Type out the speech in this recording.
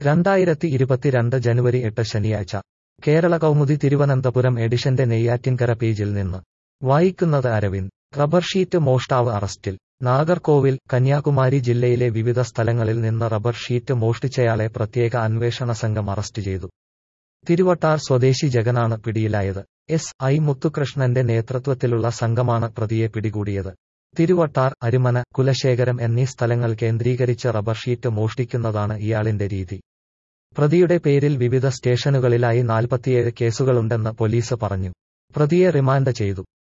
രണ്ടായിരത്തി ഇരുപത്തിരണ്ട് ജനുവരി എട്ട് ശനിയാഴ്ച കേരള കൗമുദി തിരുവനന്തപുരം എഡിഷന്റെ നെയ്യാറ്റിൻകര പേജിൽ നിന്ന് വായിക്കുന്നത് അരവിന്ദ് റബ്ബർ ഷീറ്റ് മോഷ്ടാവ് അറസ്റ്റിൽ നാഗർകോവിൽ കന്യാകുമാരി ജില്ലയിലെ വിവിധ സ്ഥലങ്ങളിൽ നിന്ന് റബ്ബർ ഷീറ്റ് മോഷ്ടിച്ചയാളെ പ്രത്യേക അന്വേഷണ സംഘം അറസ്റ്റ് ചെയ്തു തിരുവട്ടാർ സ്വദേശി ജഗനാണ് പിടിയിലായത് എസ് ഐ മുത്തുകൃഷ്ണന്റെ നേതൃത്വത്തിലുള്ള സംഘമാണ് പ്രതിയെ പിടികൂടിയത് തിരുവട്ടാർ അരിമന കുലശേഖരം എന്നീ സ്ഥലങ്ങൾ കേന്ദ്രീകരിച്ച് റബ്ബർ ഷീറ്റ് മോഷ്ടിക്കുന്നതാണ് ഇയാളിന്റെ രീതി പ്രതിയുടെ പേരിൽ വിവിധ സ്റ്റേഷനുകളിലായി നാൽപ്പത്തിയേഴ് കേസുകളുണ്ടെന്ന് പോലീസ് പറഞ്ഞു പ്രതിയെ റിമാൻഡ് ചെയ്തു